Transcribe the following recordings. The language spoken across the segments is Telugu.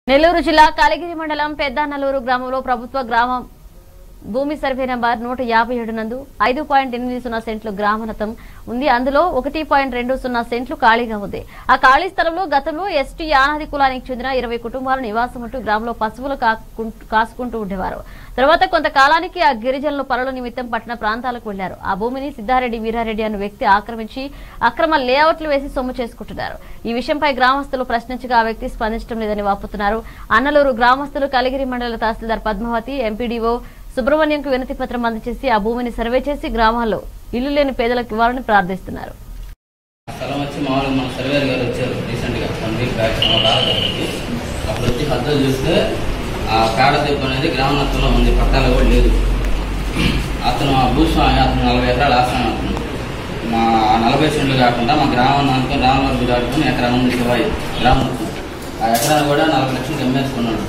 నెల్లూరు జిల్లా కలిగిరి మండలం పెద్దానల్లూరు గ్రామంలో ప్రభుత్వ గ్రామం భూమి సర్వే నంబర్ నూట యాభై ఏడు నందు ఐదు పాయింట్ ఎనిమిది సున్నా సెంట్లు గ్రామనతం ఉంది అందులో ఒకటి పాయింట్ రెండు సున్నా సెంట్లు ఖాళీగా ఉంది ఆ ఖాళీ స్థలంలో గతంలో ఎస్టీ ఆనాది కులానికి చెందిన ఇరవై కుటుంబాలు నివాసం ఉంటూ గ్రామంలో పశువులు కాకుంటూ- కాసుకుంటూ ఉండేవారు తర్వాత కొంతకాలానికి ఆ గిరిజనులు పనుల నిమిత్తం పట్టణ ప్రాంతాలకు వెళ్లారు ఆ భూమిని సిద్ధారెడ్డి వీరారెడ్డి అనే వ్యక్తి ఆక్రమించి అక్రమ లేఅవుట్లు వేసి సొమ్ము చేసుకుంటున్నారు ఈ విషయంపై గ్రామస్తులు ప్రశ్నించగా ఆ వ్యక్తి స్పందించడం లేదని వాపుతున్నారు అన్నలూరు గ్రామస్తులు కలిగిరి మండల తహసీల్దార్ పద్మావతి ఎంపీడీఓ సుబ్రహ్మణ్యంకు వినతి పత్రం అందజేసి ఆ భూమిని సర్వే చేసి గ్రామాల్లో ఇల్లు లేని పేదలకు ఇవ్వాలని ప్రార్థిస్తున్నారు ఆ స్థలం వచ్చి మామూలుగా మన సర్వేర్ గారు వచ్చారు రీసెంట్గా వన్ వీక్ బ్యాక్ మా దగ్గరికి అప్పుడు వచ్చి హద్దులు చూస్తే ఆ పేడ దెబ్బ అనేది గ్రామనత్వంలో ఉంది పట్టాలు కూడా లేదు అతను ఆ భూస్వామి అతను నలభై ఎకరాలు ఆశ్రమం అతను మా ఆ నలభై సెంట్లు కాకుండా మా గ్రామం అనుకుని రామవరం దాటుకుని ఎకరా ఉంది శివాయి గ్రామనత్వం ఆ ఎకరాన్ని కూడా నలభై లక్షలు అమ్మేసుకున్నాడు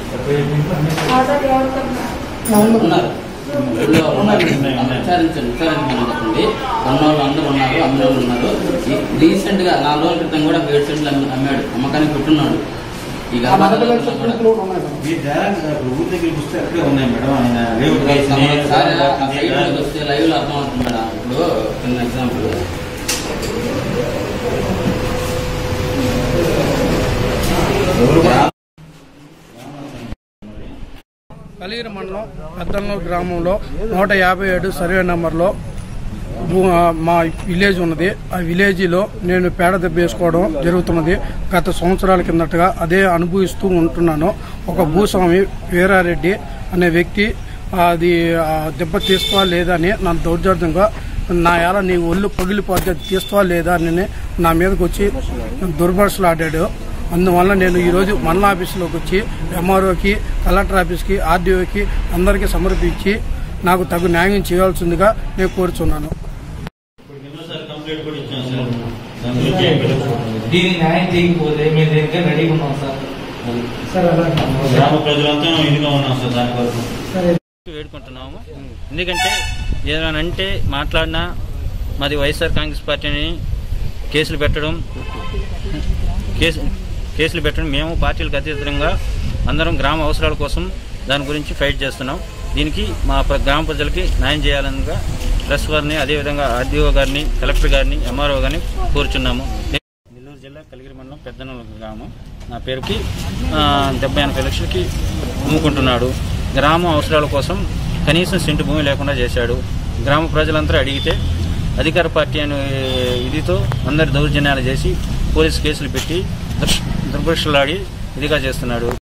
ఉన్నారు ఊళ్ళో ఉన్నారు. విచారించండి విచారించండి చెప్పండి ఉన్నోళ్ళు అందరూ ఉన్నారు అమ్మిన వాళ్ళు ఉన్నారు ఈ- రీసెంట్ గా నాలుగు రోజుల క్రితం కూడా ఏడు సెంట్లు అమ్మి- అమ్మాడు అమ్మకానికి పెట్టున్నాడు ఈ గర్భాధారాలు కూడా మీ డైరెక్ట్ ఊరి దగ్గరికి వస్తే అక్కడే ఉన్నాయి మేడం ఆయన రేవుడు రైస్ ని- ఒకసారి ఆ సైట్ లోకి వస్తే లైవ్ లో అర్థం అవుతుంది మేడం ఇప్పుడు చిన్న ఎగ్జాంపుల్ కలిగిరి మండలం పెద్దన్నూరు గ్రామంలో నూట యాభై ఏడు సర్వే నంబర్లో భూ- ఆ, మా విలేజ్ ఉన్నది ఆ విలేజ్లో నేను పేడ దెబ్బ వేసుకోవడం జరుగుతున్నది గత సంవత్సరాల కిందటగా అదే అనుభవిస్తూ ఉంటున్నాను ఒక భూస్వామి వీరారెడ్డి అనే వ్యక్తి అది ఆ, దెబ్బ తీసుకోవా లేదా అని నన్ను దౌర్జన్యంగా నా ఎలా నీ ఒళ్ళు పగిలిపోతే తీసుకోవా లేదా అని నా మీదకి వచ్చి దుర్భర్షలు ఆడాడు అందువల్ల నేను ఈరోజు మండల ఆఫీసులోకి వచ్చి ఎంఆర్ఓకి కలెక్టర్ ఆఫీస్కి ఆర్డీఓకి అందరికీ సమర్పించి నాకు తగు న్యాయం చేయాల్సిందిగా నేను కోరుచున్నాను ఇప్పుడు ఎన్నోసార్లు కంప్లైంట్ కూడా ఇచ్చాం సార్ దాని గురించి ఏం పెట్టలేదు. దీన్ని న్యాయం చేయకపోతే మేము దేనికే రెడీగా ఉన్నాం సార్ గ్రామ ప్రజలంతా ఇదిగా ఉన్నాం సార్ దాని కొరకు వేడుకుంటున్నాము ఎందుకంటే ఏదైనా అంటే మాట్లాడినా మాది వైఎస్ఆర్ కాంగ్రెస్ పార్టీని కేసులు పెట్టడం కేసు కేసులు పెట్టడం మేము పార్టీలకు అతీతంగా అందరం గ్రామ అవసరాల కోసం దాని గురించి ఫైట్ చేస్తున్నాం దీనికి మా ప్ర- గ్రామ ప్రజలకి న్యాయం చేయాలనగా ప్రెస్ వారిని అదేవిధంగా ఆర్డీఓ గారిని కలెక్టర్ గారిని ఎంఆర్ఓ గారిని కోరుచున్నాము నెల్లూరు జిల్లా కలిగిరి మండలం పెద్దనూరు గ్రామం నా పేరుకి ఆ, డెబ్బై ఎనభై లక్షలకి అమ్ముకుంటున్నాడు గ్రామం అవసరాల కోసం కనీసం సెంటు భూమి లేకుండా చేశాడు గ్రామ ప్రజలంతా అడిగితే అధికార పార్టీ అనే ఇదితో అందరి దౌర్జన్యాలు చేసి పోలీసు కేసులు పెట్టి దుర్భ దుర్భృషలాడి ఇదిగా చేస్తున్నాడు